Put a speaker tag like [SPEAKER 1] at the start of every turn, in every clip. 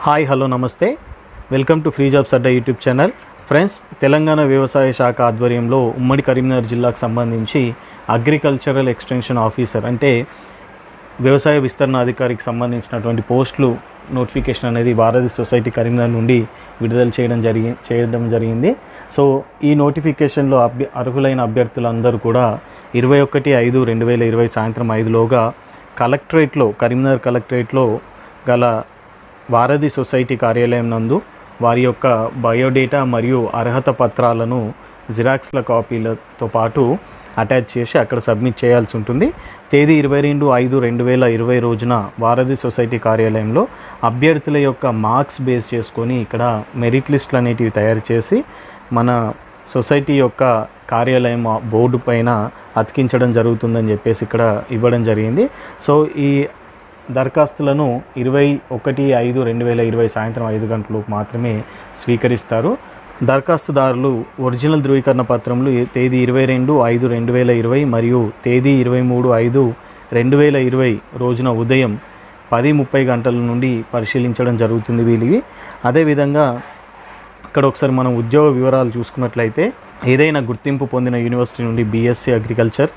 [SPEAKER 1] hi hello నమస్తే welcome to free jobs Adda YouTube channel friends Telangana వ్యవసాయ శాఖ ఆధ్వర్యంలో ఉమ్మడి కరీంనగర్ జిల్లాకు సంబంధించి అగ్రికల్చరల్ ఎక్స్టెన్షన్ ఆఫీసర్ అంటే వ్యవసాయ విస్తరణ అధికారికి సంబంధించినటువంటి పోస్టులు నోటిఫికేషన్ అనేది భారతీ సొసైటీ కరీంనగర్ నుండి విడుదల చేయడం జరిగి చేయడం జరిగింది సో ఈ నోటిఫికేషన్లో అభ్య అర్హులైన అభ్యర్థులందరూ కూడా ఇరవై ఒకటి ఐదు రెండు వేల ఇరవై సాయంత్రం ఐదులోగా కలెక్టరేట్లో కరీంనగర్ కలెక్టరేట్లో గల వారధి సొసైటీ కార్యాలయం నందు వారి యొక్క బయోడేటా మరియు అర్హత పత్రాలను జిరాక్స్ల కాపీలతో పాటు అటాచ్ చేసి అక్కడ సబ్మిట్ చేయాల్సి ఉంటుంది తేదీ ఇరవై రెండు ఐదు రెండు వేల ఇరవై రోజున వారధి సొసైటీ కార్యాలయంలో అభ్యర్థుల యొక్క మార్క్స్ బేస్ చేసుకొని ఇక్కడ మెరిట్ లిస్టులు అనేటివి తయారు చేసి మన సొసైటీ యొక్క కార్యాలయం ఆ బోర్డు పైన అతికించడం జరుగుతుందని చెప్పేసి ఇక్కడ ఇవ్వడం జరిగింది సో ఈ దరఖాస్తులను ఇరవై ఒకటి ఐదు రెండు వేల ఇరవై సాయంత్రం ఐదు గంటలకు మాత్రమే స్వీకరిస్తారు దరఖాస్తుదారులు ఒరిజినల్ ధృవీకరణ పత్రములు ఏ- తేదీ ఇరవై రెండు ఐదు రెండు వేల ఇరవై మరియు తేదీ ఇరవై మూడు ఐదు రెండు వేల ఇరవై రోజున ఉదయం పది ముప్పై గంటల నుండి పరిశీలించడం జరుగుతుంది వీళ్ళవి అదేవిధంగా ఇక్కడ ఒకసారి మనం ఉద్యోగ వివరాలు చూసుకున్నట్లయితే ఏదైనా గుర్తింపు పొందిన యూనివర్సిటీ నుండి బీఎస్సీ అగ్రికల్చర్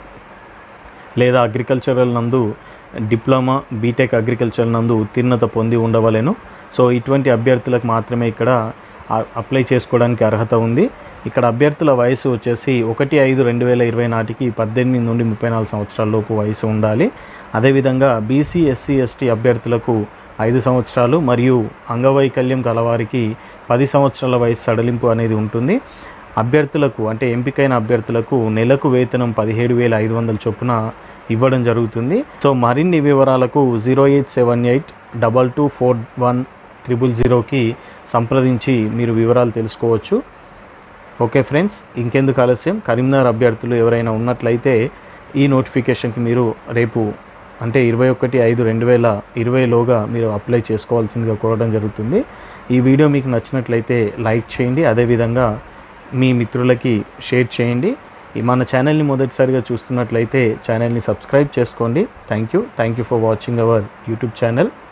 [SPEAKER 1] లేదా అగ్రికల్చరల్ నందు డిప్లొమా బీటెక్ అగ్రికల్చర్ నందు ఉత్తీర్ణత పొంది ఉండవలెను సో ఇటువంటి అభ్యర్థులకు మాత్రమే ఇక్కడ ఆ- అప్లై చేసుకోవడానికి అర్హత ఉంది ఇక్కడ అభ్యర్థుల వయసు వచ్చేసి ఒకటి ఐదు రెండు వేల ఇరవై నాటికి పద్దెనిమిది నుండి ముప్పై నాలుగు సంవత్సరాల లోపు వయసు ఉండాలి అదేవిధంగా బీసీ ఎస్సీ ఎస్టీ అభ్యర్థులకు ఐదు సంవత్సరాలు మరియు అంగవైకల్యం కలవారికి పది సంవత్సరాల వయసు సడలింపు అనేది ఉంటుంది అభ్యర్థులకు అంటే ఎంపికైన అభ్యర్థులకు నెలకు వేతనం పదిహేడు వేల ఐదు వందల చొప్పున ఇవ్వడం జరుగుతుంది సో మరిన్ని వివరాలకు zero eight seven eight double two four one triple జీరోకి సంప్రదించి మీరు వివరాలు తెలుసుకోవచ్చు ఓకే ఫ్రెండ్స్ ఇంకెందుకు ఆలస్యం కరీంనగర్ అభ్యర్థులు ఎవరైనా ఉన్నట్లయితే ఈ నోటిఫికేషన్కి మీరు రేపు అంటే ఇరవై ఒకటి ఐదు రెండు వేల ఇరవైలోగా మీరు అప్లై చేసుకోవాల్సిందిగా కోరడం జరుగుతుంది ఈ వీడియో మీకు నచ్చినట్లయితే లైక్ చేయండి అదేవిధంగా మీ మిత్రులకి షేర్ చేయండి ఈ మన ఛానల్ని మొదటిసారిగా చూస్తున్నట్లయితే ఛానల్ని సబ్స్క్రైబ్ చేసుకోండి thank you thank you for watching our YouTube channel